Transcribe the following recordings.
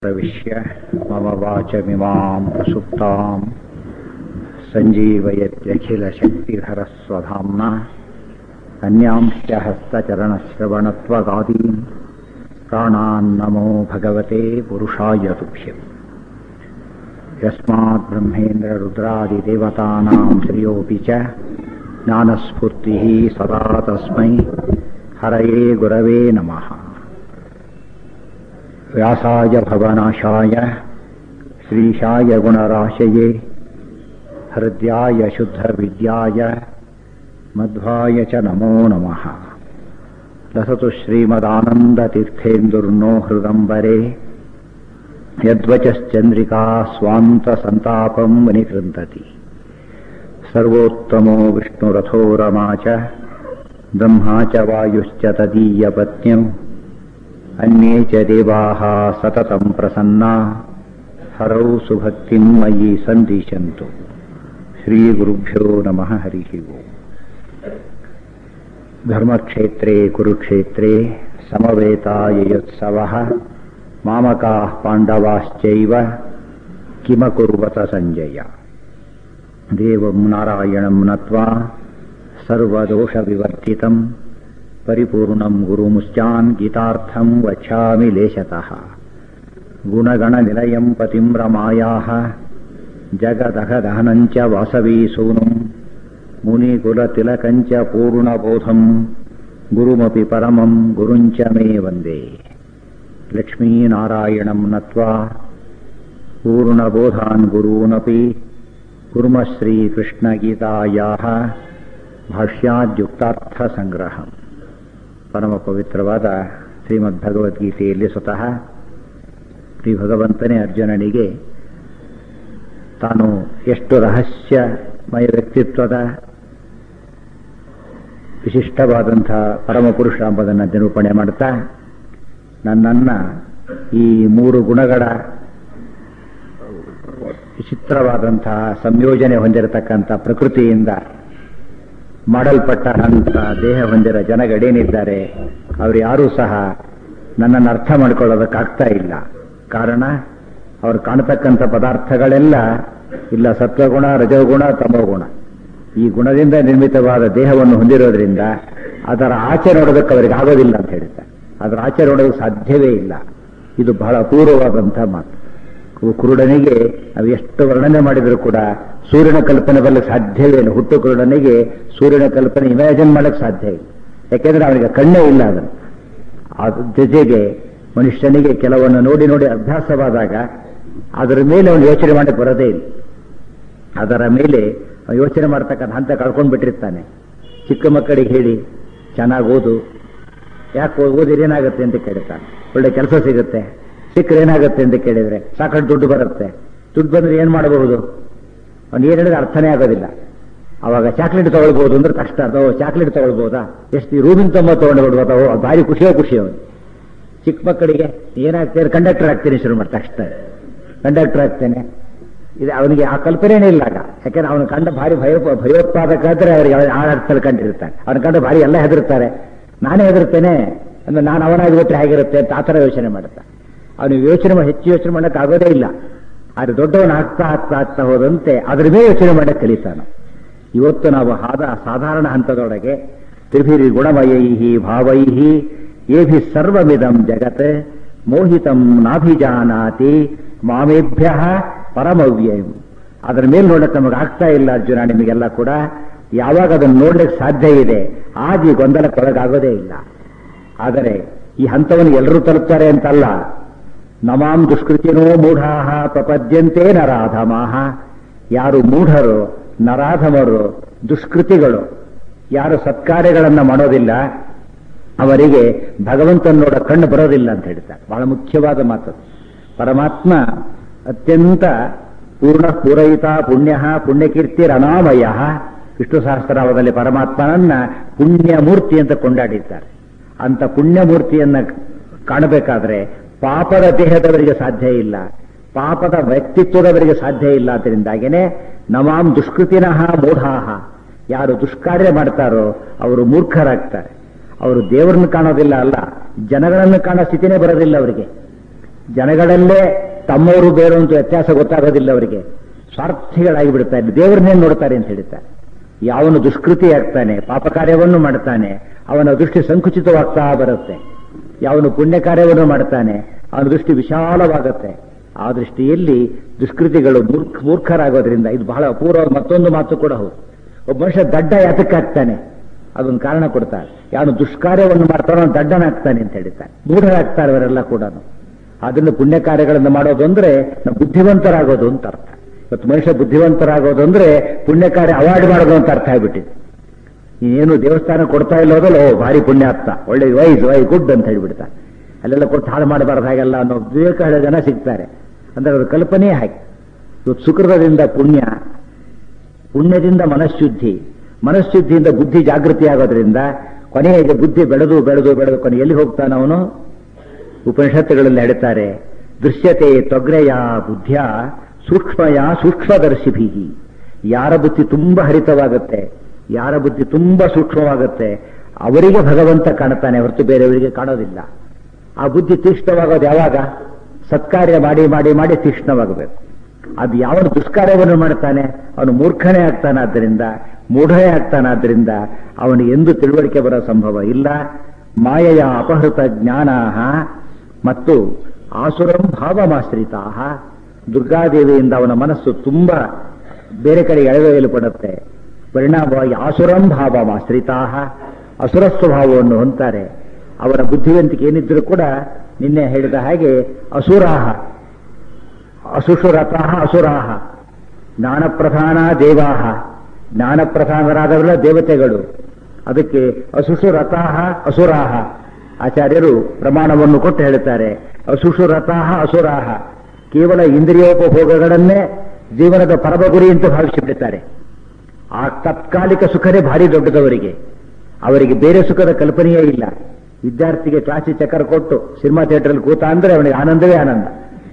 प्रविश्य मम वाचमिमां प्रसुप्तां सञ्जीवयत्यखिलशक्तिधरस्वधाम्ना अन्यांश्च हस्तचरणश्रवणत्वगादीन् प्राणान्नमो भगवते पुरुषाय तुभ्यम् यस्मात् ब्रह्मेन्द्ररुद्रादिदेवतानां श्रियोऽपि च ज्ञानस्फूर्तिः सदा तस्मै हरये गुरवे नमः व्यासाय भवनाशाय श्रीशाय गुणराशये हृद्याय शुद्धविद्याय मध्वाय च नमो नमः लसतु श्रीमदानन्दतीर्थेन्दुर्नो हृदम्बरे यद्वचश्चन्द्रिका स्वान्तसन्तापम् विनिकृन्तति सर्वोत्तमो विष्णुरथो रमा च ब्रह्मा च वायुश्च तदीयपत्न्यम् अन्ये च देवाः सततम् प्रसन्ना हरौ सुभक्तिम् मयि सन्दिशन्तु श्रीगुरुभ्यो नमः हरिः ओम् धर्मक्षेत्रे कुरुक्षेत्रे समवेताययोत्सवः मामकाः पाण्डवाश्चैव किमकुर्वत सञ्जय देवम् नारायणम् नत्वा सर्वदोषविवर्जितम् परिपूर्णम् गुरुमुश्चान् गीतार्थम् वक्षामि लेशतः गुणगणनिलयम् पतिम् रमायाः जगदहदहनम् च वासवीसूनुम् मुनिकुलतिलकम् च पूर्णबोधम् गुरुमपि परमम् गुरुम् च मे वन्दे लक्ष्मीनारायणम् नत्वा पूर्णबोधान् गुरूनपि कुर्मः श्रीकृष्णगीतायाः ಭಾಷ್ಯಾದ್ಯುಕ್ತಾರ್ಥಸಂಗ್ರಹ ಪರಮ ಪವಿತ್ರವಾದ ಶ್ರೀಮದ್ ಭಗವದ್ಗೀತೆಯಲ್ಲಿ ಸ್ವತಃ ಶ್ರೀ ಭಗವಂತನೇ ಅರ್ಜುನನಿಗೆ ತಾನು ಎಷ್ಟು ರಹಸ್ಯಮಯ ವ್ಯಕ್ತಿತ್ವದ ವಿಶಿಷ್ಟವಾದಂಥ ಪರಮಪುರುಷ ಎಂಬುದನ್ನು ನಿರೂಪಣೆ ಮಾಡ್ತಾ ನನ್ನನ್ನು ಈ ಮೂರು ಗುಣಗಳ ವಿಚಿತ್ರವಾದಂತಹ ಸಂಯೋಜನೆ ಹೊಂದಿರತಕ್ಕಂಥ ಪ್ರಕೃತಿಯಿಂದ ಮಾಡಲ್ಪಟ್ಟ ಅಂತ ದೇಹ ಹೊಂದಿರೋ ಜನಗಳೇನಿದ್ದಾರೆ ಅವರು ಯಾರೂ ಸಹ ನನ್ನನ್ನು ಅರ್ಥ ಮಾಡ್ಕೊಳ್ಳೋದಕ್ಕಾಗ್ತಾ ಇಲ್ಲ ಕಾರಣ ಅವ್ರು ಕಾಣತಕ್ಕಂಥ ಪದಾರ್ಥಗಳೆಲ್ಲ ಇಲ್ಲ ಸತ್ವಗುಣ ರಜೋಗುಣ ತಮೋಗುಣ ಈ ಗುಣದಿಂದ ನಿರ್ಮಿತವಾದ ದೇಹವನ್ನು ಹೊಂದಿರೋದ್ರಿಂದ ಅದರ ಆಚೆ ನೋಡೋದಕ್ಕೆ ಅವರಿಗೆ ಆಗೋದಿಲ್ಲ ಅಂತ ಹೇಳ್ತಾರೆ ಅದರ ಆಚೆ ನೋಡೋದಕ್ಕೆ ಸಾಧ್ಯವೇ ಇಲ್ಲ ಇದು ಬಹಳ ಅಪೂರ್ವವಾದಂಥ ಮಾತು ಕುರುಡನಿಗೆ ನಾವು ಎಷ್ಟು ವರ್ಣನೆ ಮಾಡಿದರೂ ಕೂಡ ಸೂರ್ಯನ ಕಲ್ಪನೆ ಬರ್ಲಿಕ್ಕೆ ಸಾಧ್ಯವೇ ಇಲ್ಲ ಹುಟ್ಟು ಕುರುಡನಿಗೆ ಸೂರ್ಯನ ಕಲ್ಪನೆ ಇಮ್ಯಾಜಿನ್ ಮಾಡಕ್ಕೆ ಸಾಧ್ಯ ಇಲ್ಲ ಯಾಕೆಂದ್ರೆ ಅವನಿಗೆ ಕಣ್ಣೇ ಇಲ್ಲ ಅದನ್ನು ಅದ್ರ ಜೊತೆಗೆ ಮನುಷ್ಯನಿಗೆ ಕೆಲವನ್ನು ನೋಡಿ ನೋಡಿ ಅಭ್ಯಾಸವಾದಾಗ ಅದರ ಮೇಲೆ ಅವನು ಯೋಚನೆ ಮಾಡಕ್ಕೆ ಬರೋದೇ ಇಲ್ಲ ಅದರ ಮೇಲೆ ಯೋಚನೆ ಮಾಡ್ತಕ್ಕಂಥ ಹಂತ ಕಳ್ಕೊಂಡು ಬಿಟ್ಟಿರ್ತಾನೆ ಚಿಕ್ಕ ಮಕ್ಕಳಿಗೆ ಹೇಳಿ ಚೆನ್ನಾಗಿ ಓದು ಯಾಕೆ ಓದಿದ್ರೆ ಏನಾಗುತ್ತೆ ಅಂತ ಕೇಳ್ತಾನೆ ಒಳ್ಳೆ ಕೆಲಸ ಸಿಗುತ್ತೆ ಸಿಕ್ಕರೆ ಏನಾಗುತ್ತೆ ಅಂತ ಕೇಳಿದ್ರೆ ಸಾಕಷ್ಟು ದುಡ್ಡು ಬರುತ್ತೆ ದುಡ್ಡು ಬಂದ್ರೆ ಏನ್ ಮಾಡಬಹುದು ಅವ್ನು ಏನ್ ಹೇಳಿದ್ರೆ ಅರ್ಥನೇ ಆಗೋದಿಲ್ಲ ಅವಾಗ ಚಾಕ್ಲೇಟ್ ತಗೊಳ್ಬಹುದು ಅಂದ್ರೆ ಕಷ್ಟ ಅಥವಾ ಚಾಕ್ಲೇಟ್ ತಗೊಳ್ಬಹುದಾ ಎಷ್ಟು ರೂಮಿನ ತುಂಬ ತಗೊಂಡು ಬಿಡ್ಬೋದಾ ಭಾರಿ ಖುಷಿಯೋ ಖುಷಿ ಅವನು ಚಿಕ್ಕ ಮಕ್ಕಳಿಗೆ ಏನಾಗ್ತೇನೆ ಕಂಡಕ್ಟರ್ ಆಗ್ತೇನೆ ಶುರು ಮಾಡ್ತಾ ಅಷ್ಟ ಕಂಡಕ್ಟರ್ ಆಗ್ತೇನೆ ಇದು ಅವನಿಗೆ ಆ ಕಲ್ಪನೆನೇ ಇಲ್ಲ ಆಗ ಯಾಕಂದ್ರೆ ಅವನು ಕಂಡ ಭಾರಿ ಭಯ ಭಯೋತ್ಪಾದಕ ಅಂದ್ರೆ ಅವರಿಗೆ ಆ ಅರ್ಥದಲ್ಲಿ ಕಂಡಿರ್ತಾನೆ ಅವನ ಕಂಡ ಭಾರಿ ಎಲ್ಲ ಹೆದರ್ತಾರೆ ನಾನೇ ಹೆದರ್ತೇನೆ ಅಂದ್ರೆ ನಾನು ಅವನಾಗಿ ಬಿಟ್ಟರೆ ಹೇಗಿರುತ್ತೆ ಅಂತ ಆ ಥರ ಯೋಚನೆ ಮಾಡುತ್ತಾ ಅವನು ಯೋಚನೆ ಹೆಚ್ಚು ಯೋಚನೆ ಮಾಡಕ್ಕೆ ಆಗೋದೇ ಇಲ್ಲ ಆದ್ರೆ ದೊಡ್ಡವನು ಆಗ್ತಾ ಆಗ್ತಾ ಆಗ್ತಾ ಹೋದಂತೆ ಅದ್ರ ಮೇಲೆ ಯೋಚನೆ ಮಾಡಕ್ಕೆ ಕಲಿತಾನು ಇವತ್ತು ನಾವು ಆದ ಸಾಧಾರಣ ಹಂತದೊಳಗೆ ತ್ರಿಭಿರಿ ಗುಣಮಯೈ ಭಾವೈ ಏಭಿ ಸರ್ವಮಿದಂ ಜಗತ್ ಮೋಹಿತಂ ನಾಭಿಜಾನಾತಿ ಮಾಮೇಭ್ಯ ಪರಮವ್ಯಯಂ ಅದರ ಮೇಲೆ ನೋಡಕ್ಕೆ ನಮಗೆ ಆಗ್ತಾ ಇಲ್ಲ ಅರ್ಜುನ ನಿಮಗೆಲ್ಲ ಕೂಡ ಯಾವಾಗ ಅದನ್ನು ನೋಡ್ಲಿಕ್ಕೆ ಸಾಧ್ಯ ಇದೆ ಆಗ ಈ ಗೊಂದಲಕ್ಕೊಳಗಾಗೋದೇ ಇಲ್ಲ ಆದರೆ ಈ ಹಂತವನ್ನು ಎಲ್ಲರೂ ತಲುಪ್ತಾರೆ ಅಂತಲ್ಲ ನಮಾಂ ದುಷ್ಕೃತಿನೋ ಮೂಢಾಹ ಪ್ರಪದ್ಯಂತೆ ನರಾಧಮಾಹ ಯಾರು ಮೂಢರು ನರಾಧಮರು ದುಷ್ಕೃತಿಗಳು ಯಾರು ಸತ್ಕಾರ್ಯಗಳನ್ನು ಮಾಡೋದಿಲ್ಲ ಅವರಿಗೆ ಭಗವಂತನ ನೋಡ ಕಣ್ಣು ಬರೋದಿಲ್ಲ ಅಂತ ಹೇಳ್ತಾರೆ ಬಹಳ ಮುಖ್ಯವಾದ ಮಾತು ಪರಮಾತ್ಮ ಅತ್ಯಂತ ಪೂರ್ಣ ಪೂರಯಿತ ಪುಣ್ಯ ಪುಣ್ಯಕೀರ್ತಿ ರಣಾಮಯ ವಿಷ್ಣು ಸಹಸ್ರನಾಮದಲ್ಲಿ ಪರಮಾತ್ಮನನ್ನ ಪುಣ್ಯಮೂರ್ತಿ ಅಂತ ಕೊಂಡಾಡಿದ್ದಾರೆ ಅಂತ ಪುಣ್ಯಮೂರ್ತಿಯನ್ನ ಕಾಣಬೇಕಾದ್ರೆ ಪಾಪದ ದೇಹದವರಿಗೆ ಸಾಧ್ಯ ಇಲ್ಲ ಪಾಪದ ವ್ಯಕ್ತಿತ್ವದವರಿಗೆ ಸಾಧ್ಯ ಇಲ್ಲ ಅದರಿಂದಾಗೇನೆ ನಮಾಂ ದುಷ್ಕೃತಿನಃ ಮೂಢಾಹ ಯಾರು ದುಷ್ಕಾರ್ಯ ಮಾಡ್ತಾರೋ ಅವರು ಮೂರ್ಖರಾಗ್ತಾರೆ ಅವರು ದೇವರನ್ನು ಕಾಣೋದಿಲ್ಲ ಅಲ್ಲ ಜನಗಳನ್ನು ಕಾಣೋ ಸ್ಥಿತಿನೇ ಬರೋದಿಲ್ಲ ಅವರಿಗೆ ಜನಗಳಲ್ಲೇ ತಮ್ಮವರು ಬೇರೆ ಅಂತ ವ್ಯತ್ಯಾಸ ಗೊತ್ತಾಗೋದಿಲ್ಲ ಅವರಿಗೆ ಸ್ವಾರ್ಥಿಗಳಾಗಿ ಬಿಡ್ತಾರೆ ದೇವರನ್ನೇ ನೋಡ್ತಾರೆ ಅಂತ ಹೇಳ್ತಾರೆ ಯಾವನು ದುಷ್ಕೃತಿ ಆಗ್ತಾನೆ ಪಾಪ ಕಾರ್ಯವನ್ನು ಮಾಡ್ತಾನೆ ಅವನ ದೃಷ್ಟಿ ಸಂಕುಚಿತವಾಗ್ತಾ ಬರುತ್ತೆ ಯಾವನು ಪುಣ್ಯ ಕಾರ್ಯವನ್ನು ಮಾಡ್ತಾನೆ ಅವನ ದೃಷ್ಟಿ ವಿಶಾಲವಾಗುತ್ತೆ ಆ ದೃಷ್ಟಿಯಲ್ಲಿ ದುಷ್ಕೃತಿಗಳು ಮೂರ್ಖ ಮೂರ್ಖರಾಗೋದ್ರಿಂದ ಇದು ಬಹಳ ಅಪೂರ್ವ ಮತ್ತೊಂದು ಮಾತು ಕೂಡ ಹೌದು ಒಬ್ಬ ಮನುಷ್ಯ ದಡ್ಡ ಯಾತಕ್ಕಾಗ್ತಾನೆ ಅದೊಂದು ಕಾರಣ ಕೊಡ್ತಾರೆ ಯಾವನು ದುಷ್ಕಾರ್ಯವನ್ನು ಮಾಡ್ತಾನೋ ಅವನು ದಡ್ಡನಾಗ್ತಾನೆ ಅಂತ ಹೇಳ್ತಾರೆ ಮೂಢರಾಗ್ತಾರೆ ಅವರೆಲ್ಲ ಕೂಡ ಅದನ್ನು ಪುಣ್ಯ ಕಾರ್ಯಗಳನ್ನು ಮಾಡೋದು ಅಂದ್ರೆ ನಾವು ಬುದ್ಧಿವಂತರಾಗೋದು ಅಂತ ಅರ್ಥ ಇವತ್ತು ಮನುಷ್ಯ ಬುದ್ಧಿವಂತರಾಗೋದು ಅಂದ್ರೆ ಪುಣ್ಯ ಕಾರ್ಯ ಅವಾಯ್ಡ್ ಮಾಡೋದು ಅಂತ ಅರ್ಥ ಆಗ್ಬಿಟ್ಟಿದೆ ಏನು ದೇವಸ್ಥಾನ ಕೊಡ್ತಾ ಇಲ್ಲೋದಲ್ಲ ಓ ಭಾರಿ ಪುಣ್ಯಾತ್ಮ ಒಳ್ಳೆ ವೈಸ್ ವೈ ಗುಡ್ ಅಂತ ಹೇಳ್ಬಿಡ್ತಾರೆ ಅಲ್ಲೆಲ್ಲ ಕೊಟ್ಟು ಹಾಳು ಮಾಡಬಾರ್ದು ಹಾಗೆಲ್ಲ ಅನ್ನೋ ವಿವೇಕ ಹೇಳೋ ಜನ ಸಿಗ್ತಾರೆ ಅಂದ್ರೆ ಅವ್ರ ಕಲ್ಪನೆ ಹಾಗೆ ಇವತ್ತು ಸುಕೃತದಿಂದ ಪುಣ್ಯ ಪುಣ್ಯದಿಂದ ಮನಃಶುದ್ಧಿ ಮನಃಶುದ್ಧಿಯಿಂದ ಬುದ್ಧಿ ಜಾಗೃತಿ ಆಗೋದ್ರಿಂದ ಕೊನೆಗೆ ಬುದ್ಧಿ ಬೆಳೆದು ಬೆಳೆದು ಬೆಳೆದು ಕೊನೆ ಎಲ್ಲಿ ಹೋಗ್ತಾನ ಅವನು ಉಪನಿಷತ್ತುಗಳಲ್ಲಿ ಹೇಳ್ತಾರೆ ದೃಶ್ಯತೆ ತೊಗ್ರೆಯ ಬುದ್ಧಿಯ ಸೂಕ್ಷ್ಮಯ ಸೂಕ್ಷ್ಮದರ್ಶಿಭಿ ಯಾರ ಬುದ್ಧಿ ತುಂಬಾ ಹರಿತವಾಗುತ್ತೆ ಯಾರ ಬುದ್ಧಿ ತುಂಬಾ ಸೂಕ್ಷ್ಮವಾಗುತ್ತೆ ಅವರಿಗೆ ಭಗವಂತ ಕಾಣುತ್ತಾನೆ ಹೊರತು ಬೇರೆಯವರಿಗೆ ಕಾಣೋದಿಲ್ಲ ಆ ಬುದ್ಧಿ ತೀಕ್ಷ್ಣವಾಗೋದು ಯಾವಾಗ ಸತ್ಕಾರ್ಯ ಮಾಡಿ ಮಾಡಿ ಮಾಡಿ ತೀಕ್ಷ್ಣವಾಗಬೇಕು ಅದು ಯಾವನು ದುಷ್ಕಾರ್ಯವನ್ನು ಮಾಡ್ತಾನೆ ಅವನು ಮೂರ್ಖನೇ ಆಗ್ತಾನಾದ್ದರಿಂದ ಮೂಢನೇ ಆಗ್ತಾನಾದ್ದರಿಂದ ಅವನಿಗೆ ಎಂದು ತಿಳುವಳಿಕೆ ಬರೋ ಸಂಭವ ಇಲ್ಲ ಮಾಯೆಯ ಅಪಹೃತ ಜ್ಞಾನ ಮತ್ತು ಆಸುರಂ ಭಾವಮಾಶ್ರಿತಾ ದುರ್ಗಾದೇವಿಯಿಂದ ಅವನ ಮನಸ್ಸು ತುಂಬಾ ಬೇರೆ ಕಡೆ ಎಳೆದೊಯ್ಯಲ್ಪಡುತ್ತೆ ಪರಿಣಾಮವಾಗಿ ಆಸುರಂ ಭಾವಮಾಶ್ರಿತಾ ಅಸುರ ಸ್ವಭಾವವನ್ನು ಹೊಂತಾರೆ ಅವರ ಬುದ್ಧಿವಂತಿಕೆ ಏನಿದ್ರೂ ಕೂಡ ನಿನ್ನೆ ಹೇಳಿದ ಹಾಗೆ ಅಸುರಾಹ ಅಸುಷುರತಃ ಅಸುರಾಹ ಜ್ಞಾನಪ್ರಧಾನ ದೇವಾಹ ಜ್ಞಾನಪ್ರಧಾನರಾದವರೆಲ್ಲ ದೇವತೆಗಳು ಅದಕ್ಕೆ ಅಸುಷುರತಃ ಅಸುರಾಹ ಆಚಾರ್ಯರು ಪ್ರಮಾಣವನ್ನು ಕೊಟ್ಟು ಹೇಳುತ್ತಾರೆ ಅಸುಷುರತಃ ಅಸುರಾಹ ಕೇವಲ ಇಂದ್ರಿಯೋಪಭೋಗಗಳನ್ನೇ ಜೀವನದ ಪರಮ ಗುರಿ ಅಂತ ಭಾವಿಸಿಬಿಡುತ್ತಾರೆ ಆ ತಾತ್ಕಾಲಿಕ ಸುಖನೇ ಭಾರಿ ದೊಡ್ಡದವರಿಗೆ ಅವರಿಗೆ ಬೇರೆ ಸುಖದ ಕಲ್ಪನೆಯೇ ಇಲ್ಲ ವಿದ್ಯಾರ್ಥಿಗೆ ಕ್ಲಾಸಿ ಚಕ್ಕರ್ ಕೊಟ್ಟು ಸಿನಿಮಾ ಥಿಯೇಟರ್ ಕೂತ ಅಂದ್ರೆ ಅವನಿಗೆ ಆನಂದವೇ ಆನಂದ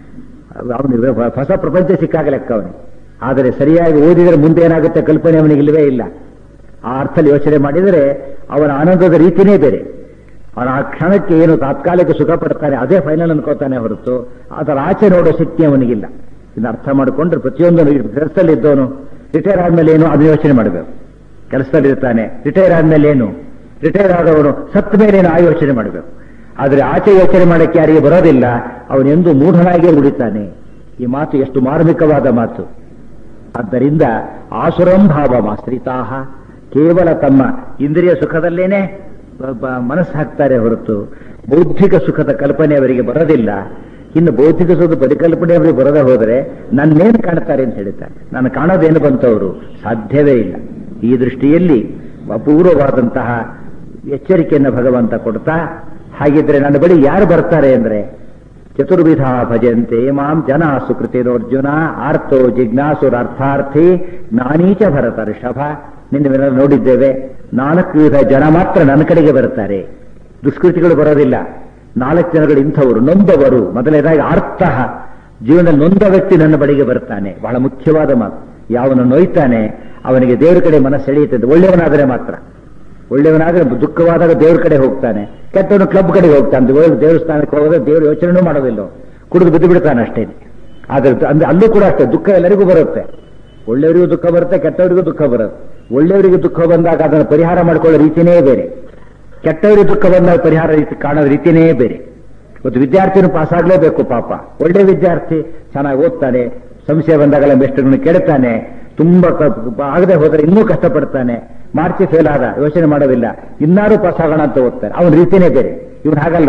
ಅವನಿಗೆ ಹೊಸ ಪ್ರಪಂಚ ಸಿಕ್ಕಾಗ ಲೆಕ್ಕ ಅವನಿಗೆ ಆದರೆ ಸರಿಯಾಗಿ ಓದಿದರೆ ಮುಂದೆ ಏನಾಗುತ್ತೆ ಕಲ್ಪನೆ ಅವನಿಗೆ ಇಲ್ಲವೇ ಇಲ್ಲ ಆ ಅರ್ಥದಲ್ಲಿ ಯೋಚನೆ ಮಾಡಿದರೆ ಅವನ ಆನಂದದ ರೀತಿನೇ ಬೇರೆ ಅವನ ಆ ಕ್ಷಣಕ್ಕೆ ಏನು ತಾತ್ಕಾಲಿಕ ಸುಖ ಪಡ್ತಾನೆ ಅದೇ ಫೈನಲ್ ಅನ್ಕೋತಾನೆ ಹೊರತು ಅದರ ಆಚೆ ನೋಡೋ ಶಕ್ತಿ ಅವನಿಗಿಲ್ಲ ಇದನ್ನ ಅರ್ಥ ಮಾಡಿಕೊಂಡ್ರೆ ಪ್ರತಿಯೊಂದು ಕೆಲಸದಲ್ಲಿ ಇದ್ದವನು ರಿಟೈರ್ ಆದ್ಮೇಲೆ ಏನು ಅದು ಯೋಚನೆ ಮಾಡಬೇಕು ಕೆಲಸದಲ್ಲಿ ಇರ್ತಾನೆ ರಿಟೈರ್ ಆದ್ಮೇಲೆ ಏನು ರಿಟೈರ್ ಆದವನು ಸತ್ತ ಮೇಲೆ ಏನು ಆ ಯೋಚನೆ ಮಾಡಬೇಕು ಆದರೆ ಆಚೆ ಯೋಚನೆ ಮಾಡಕ್ಕೆ ಯಾರಿಗೆ ಬರೋದಿಲ್ಲ ಅವನೆಂದು ಮೂಢನಾಗಿಯೇ ಉಳಿತಾನೆ ಈ ಮಾತು ಎಷ್ಟು ಮಾರ್ಮಿಕವಾದ ಮಾತು ಆದ್ದರಿಂದ ಆಸುರಂ ಭಾವ ಮಾಶ್ರಿತಾಹ ಕೇವಲ ತಮ್ಮ ಇಂದ್ರಿಯ ಸುಖದಲ್ಲೇನೆ ಮನಸ್ಸು ಹಾಕ್ತಾರೆ ಹೊರತು ಬೌದ್ಧಿಕ ಸುಖದ ಕಲ್ಪನೆ ಅವರಿಗೆ ಬರೋದಿಲ್ಲ ಇನ್ನು ಬೌದ್ಧಿಕ ಸುಖದ ಪರಿಕಲ್ಪನೆ ಅವರಿಗೆ ಬರದೆ ಹೋದರೆ ನನ್ನೇನು ಕಾಣ್ತಾರೆ ಅಂತ ಹೇಳ್ತಾರೆ ನಾನು ಕಾಣೋದೇನು ಬಂತವರು ಸಾಧ್ಯವೇ ಇಲ್ಲ ಈ ದೃಷ್ಟಿಯಲ್ಲಿ ಅಪೂರ್ವವಾದಂತಹ ಎಚ್ಚರಿಕೆಯನ್ನು ಭಗವಂತ ಕೊಡ್ತಾ ಹಾಗಿದ್ರೆ ನನ್ನ ಬಳಿ ಯಾರು ಬರ್ತಾರೆ ಅಂದ್ರೆ ಚತುರ್ವಿಧ ಭಜಂತೆ ಮಾಂ ಜನ ಸುಕೃತಿರೋರ್ಜುನ ಆರ್ತೋ ಜಿಜ್ಞಾಸುರಾರ್ಥಾರ್ಥಿ ಜ್ಞಾನೀಚ ಭರತ ಋಷಭ ನಿನ್ನೆ ನೋಡಿದ್ದೇವೆ ನಾಲ್ಕು ವಿಧ ಜನ ಮಾತ್ರ ನನ್ನ ಕಡೆಗೆ ಬರ್ತಾರೆ ದುಷ್ಕೃತಿಗಳು ಬರೋದಿಲ್ಲ ನಾಲ್ಕು ಜನಗಳು ಇಂಥವರು ನೊಂದವರು ಮೊದಲನೇದಾಗಿ ಅರ್ಥಃ ಜೀವನದಲ್ಲಿ ನೊಂದ ವ್ಯಕ್ತಿ ನನ್ನ ಬಳಿಗೆ ಬರ್ತಾನೆ ಬಹಳ ಮುಖ್ಯವಾದ ಮಾತು ಯಾವನು ನೋಯ್ತಾನೆ ಅವನಿಗೆ ದೇವರ ಕಡೆ ಮನಸ್ಸು ಎಳೆಯುತ್ತದೆ ಒಳ್ಳೆಯವನಾದರೆ ಮಾತ್ರ ಒಳ್ಳೆಯವನಾದ್ರೆ ದುಃಖವಾದಾಗ ದೇವ್ರ ಕಡೆ ಹೋಗ್ತಾನೆ ಕೆಟ್ಟವನು ಕ್ಲಬ್ ಕಡೆಗೆ ಹೋಗ್ತಾನೆ ದೇವ್ರ ದೇವಸ್ಥಾನಕ್ಕೆ ಹೋಗೋದ್ರೆ ದೇವ್ರ ಯೋಚನೆನೂ ಮಾಡೋದಿಲ್ಲ ಕುಡಿದು ಬಿದ್ದು ಬಿಡ್ತಾನೆ ಅಷ್ಟೇ ಆದ್ರೆ ಅಂದ್ರೆ ಅಲ್ಲೂ ಕೂಡ ಅಷ್ಟೇ ದುಃಖ ಎಲ್ಲರಿಗೂ ಬರುತ್ತೆ ಒಳ್ಳೆಯವರಿಗೂ ದುಃಖ ಬರುತ್ತೆ ಕೆಟ್ಟವರಿಗೂ ದುಃಖ ಬರುತ್ತೆ ಒಳ್ಳೆಯವರಿಗೆ ದುಃಖ ಬಂದಾಗ ಅದನ್ನು ಪರಿಹಾರ ಮಾಡ್ಕೊಳ್ಳೋ ರೀತಿನೇ ಬೇರೆ ಕೆಟ್ಟವರಿಗೆ ದುಃಖ ಬಂದಾಗ ಪರಿಹಾರ ರೀತಿ ಕಾಣೋ ರೀತಿನೇ ಬೇರೆ ಇವತ್ತು ವಿದ್ಯಾರ್ಥಿನೂ ಪಾಸ್ ಆಗ್ಲೇಬೇಕು ಪಾಪ ಒಳ್ಳೆ ವಿದ್ಯಾರ್ಥಿ ಚೆನ್ನಾಗಿ ಓದ್ತಾನೆ ಸಂಶಯ ಬಂದಾಗಲ್ಲ ಮೆಸ್ಟರ್ಗಳನ್ನು ಕೇಳ್ತಾನೆ ತುಂಬಾ ಆಗದೆ ಹೋದ್ರೆ ಇನ್ನೂ ಕಷ್ಟಪಡ್ತಾನೆ ಮಾರ್ಚಿ ಫೇಲ್ ಆದ ಯೋಚನೆ ಮಾಡೋದಿಲ್ಲ ಇನ್ನಾರು ಪಾಸ್ ಆಗೋಣ ಅಂತ ಓದ್ತಾನೆ ಅವನ ರೀತಿನೇ ಬೇರೆ ಇವನು ಹಾಗಲ್ಲ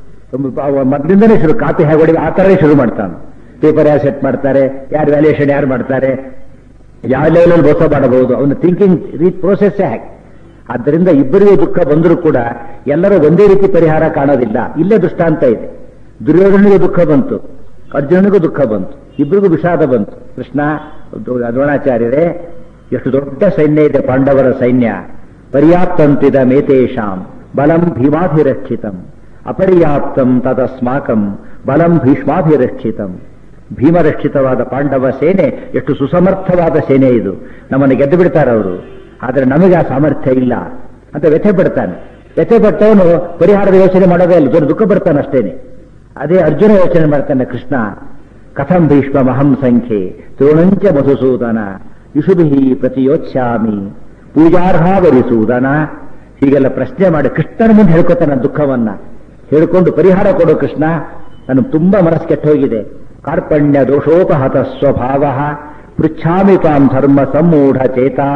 ಮೊದಲಿಂದನೇ ಶುರು ಕಾಪಿ ಹೇಗೆ ಹೊಡಿ ಆ ಥರನೇ ಶುರು ಮಾಡ್ತಾನೆ ಪೇಪರ್ ಯಾರು ಸೆಟ್ ಮಾಡ್ತಾರೆ ಯಾರು ವ್ಯಾಲ್ಯೂಯೇಷನ್ ಯಾರು ಮಾಡ್ತಾರೆ ಯಾವ ಲೆವೆಲಲ್ಲಿ ಮೋಸ ಮಾಡಬಹುದು ಅವನ ಥಿಂಕಿಂಗ್ ರೀ ಪ್ರೋಸೆಸ್ಸೇ ಹಾಗೆ ಆದ್ದರಿಂದ ಇಬ್ಬರಿಗೂ ದುಃಖ ಬಂದರೂ ಕೂಡ ಎಲ್ಲರೂ ಒಂದೇ ರೀತಿ ಪರಿಹಾರ ಕಾಣೋದಿಲ್ಲ ಇಲ್ಲೇ ದೃಷ್ಟಾಂತ ಇದೆ ದುರ್ಯೋಧನಿಗೂ ದುಃಖ ಬಂತು ಅರ್ಜುನನಿಗೂ ದುಃಖ ಬಂತು ಇಬ್ಬರಿಗೂ ವಿಷಾದ ಬಂತು ಕೃಷ್ಣ ದ್ರೋಣಾಚಾರ್ಯರೇ ಎಷ್ಟು ದೊಡ್ಡ ಸೈನ್ಯ ಇದೆ ಪಾಂಡವರ ಸೈನ್ಯ ಪರ್ಯಾಪ್ತಂತಿದ ಮೇತೇಶಾಂ ಬಲಂ ಭೀಮಾಭಿರಕ್ಷಿತಂ ಅಪರ್ಯಾಪ್ತಂ ತದಸ್ಮಾಕಂ ಬಲಂ ಭೀಷ್ಮಾಭಿರಕ್ಷಿತಂ ಭೀಮರಕ್ಷಿತವಾದ ಪಾಂಡವ ಸೇನೆ ಎಷ್ಟು ಸುಸಮರ್ಥವಾದ ಸೇನೆ ಇದು ನಮ್ಮನ್ನು ಗೆದ್ದು ಬಿಡ್ತಾರೆ ಅವರು ಆದರೆ ನಮಗೆ ಆ ಸಾಮರ್ಥ್ಯ ಇಲ್ಲ ಅಂತ ವ್ಯಥೆ ಪಡ್ತಾನೆ ವ್ಯಥೆ ಪಟ್ಟವನು ಪರಿಹಾರದ ಯೋಚನೆ ಮಾಡೋದೇ ಇಲ್ಲ ದೊಡ್ಡ ದುಃಖ ಪಡ್ತಾನೆ ಅಷ್ಟೇನೆ ಅದೇ ಅರ್ಜುನ ಯೋಚನೆ ಮಾಡ್ತಾನೆ ಕೃಷ್ಣ ಕಥಂ ಭೀಷ್ಮ ಮಹಂ ಸಂಖ್ಯೆ ದ್ರೋಣಂಚ ಮಧುಸೂದನ ಇಷುಭಿ ಪ್ರತಿಯೋಚ್ಯಾಮಿ ಪೂಜಾರ್ಹಾವರಿಸೂದನ ಹೀಗೆಲ್ಲ ಪ್ರಶ್ನೆ ಮಾಡಿ ಕೃಷ್ಣನ ಮುಂದೆ ಹೇಳ್ಕೊತಾನೆ ನನ್ನ ದುಃಖವನ್ನ ಹೇಳ್ಕೊಂಡು ಪರಿಹಾರ ಕೊಡು ಕೃಷ್ಣ ನನಗೆ ತುಂಬಾ ಮನಸ್ಸು ಕೆಟ್ಟ ಹೋಗಿದೆ ಕಾರ್ಪಣ್ಯ ದೋಷೋಪಹತ ಸ್ವಭಾವ ಪೃಚ್ಛಾಮಿ ತಾಂ ಧರ್ಮ ಸಮ್ಮೂಢ ಚೇತಾ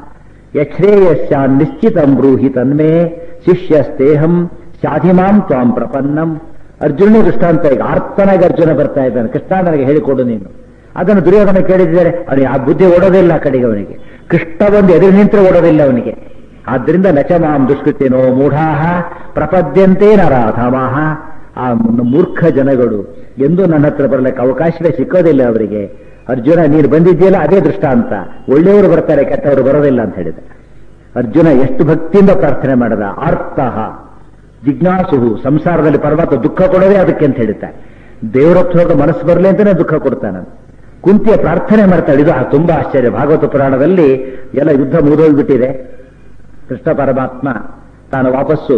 ಯಶ್ರೇಯಸ್ಯಾನ್ ನಿಶ್ಚಿತಂ ಬ್ರೂಹಿ ತನ್ಮೇ ಶಿಷ್ಯಸ್ತೇಹಂ ಶಾಧಿಮಾಂ ತ್ವಾಂ ಪ್ರಪನ್ನಂ ಅರ್ಜುನ ದೃಷ್ಟಾಂತ ಈಗ ಆರ್ತನಾಗಿ ಅರ್ಜುನ ಬರ್ತಾ ಇದ್ದಾನೆ ಕೃಷ್ಣ ನನಗೆ ಹೇಳಿಕೊಡು ನೀನು ಅದನ್ನು ದುರ್ಯೋಧನ ಕೇಳಿದ್ದಾರೆ ಅವನಿಗೆ ಆ ಬುದ್ಧಿ ಓಡೋದಿಲ್ಲ ಆ ಕಡೆಗೆ ಅವನಿಗೆ ಕೃಷ್ಣ ಬಂದು ಎದುರು ನಿಂತರೆ ಓಡೋದಿಲ್ಲ ಅವನಿಗೆ ಆದ್ದರಿಂದ ನಚಮಾಂ ದುಷ್ಕೃತಿನೋ ಮೂಢಾಹ ಪ್ರಪದ್ಯಂತೆ ನರಾಧಮಾಹ ಆ ಮೂರ್ಖ ಜನಗಳು ಎಂದೂ ನನ್ನ ಹತ್ರ ಬರಲಿಕ್ಕೆ ಅವಕಾಶವೇ ಸಿಕ್ಕೋದಿಲ್ಲ ಅವರಿಗೆ ಅರ್ಜುನ ನೀನು ಬಂದಿದ್ದೀಯಲ್ಲ ಅದೇ ದೃಷ್ಟಾಂತ ಒಳ್ಳೆಯವರು ಬರ್ತಾರೆ ಕೆಟ್ಟವರು ಬರೋದಿಲ್ಲ ಅಂತ ಹೇಳಿದ ಅರ್ಜುನ ಎಷ್ಟು ಭಕ್ತಿಯಿಂದ ಪ್ರಾರ್ಥನೆ ಮಾಡದ ಆರ್ತಃ ಜಿಜ್ಞಾಸುಹು ಸಂಸಾರದಲ್ಲಿ ಪರಮಾತ್ಮ ದುಃಖ ಕೊಡೋದೇ ಅದಕ್ಕೆ ಅಂತ ಹೇಳ್ತಾರೆ ದೇವರ ಹತ್ರ ಹೋಗೋ ಮನಸ್ಸು ಬರಲಿ ಅಂತಾನೆ ದುಃಖ ಕೊಡ್ತಾನೆ ಕುಂತಿಯ ಪ್ರಾರ್ಥನೆ ಮಾಡ್ತಾಳೆ ಇದು ತುಂಬಾ ಆಶ್ಚರ್ಯ ಭಾಗವತ ಪುರಾಣದಲ್ಲಿ ಎಲ್ಲ ಯುದ್ಧ ಮುಗಿದೋಗ್ಬಿಟ್ಟಿದೆ ಕೃಷ್ಣ ಪರಮಾತ್ಮ ತಾನು ವಾಪಸ್ಸು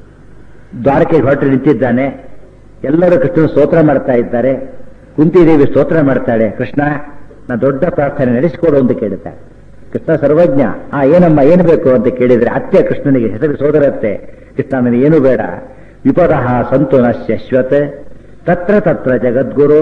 ದ್ವಾರಕೆಗೆ ಹೊರಟು ನಿಂತಿದ್ದಾನೆ ಎಲ್ಲರೂ ಕೃಷ್ಣನ ಸ್ತೋತ್ರ ಮಾಡ್ತಾ ಇದ್ದಾರೆ ಕುಂತಿದೇವಿ ಸ್ತೋತ್ರ ಮಾಡ್ತಾಳೆ ಕೃಷ್ಣ ನಾ ದೊಡ್ಡ ಪ್ರಾರ್ಥನೆ ನಡೆಸಿಕೊಡು ಅಂತ ಕೇಳುತ್ತಾಳೆ ಕೃಷ್ಣ ಸರ್ವಜ್ಞ ಆ ಏನಮ್ಮ ಏನು ಬೇಕು ಅಂತ ಕೇಳಿದ್ರೆ ಅತ್ತೆ ಕೃಷ್ಣನಿಗೆ ಹೆಸರು ಸೋದರತ್ತೆ ಕೃಷ್ಣ ನನಗೆ ಏನು ಬೇಡ ವಿಪದಃ ಸಂತು ನಶ್ಯಶ್ವತ್ ತತ್ರ ತತ್ರ ಜಗದ್ಗುರು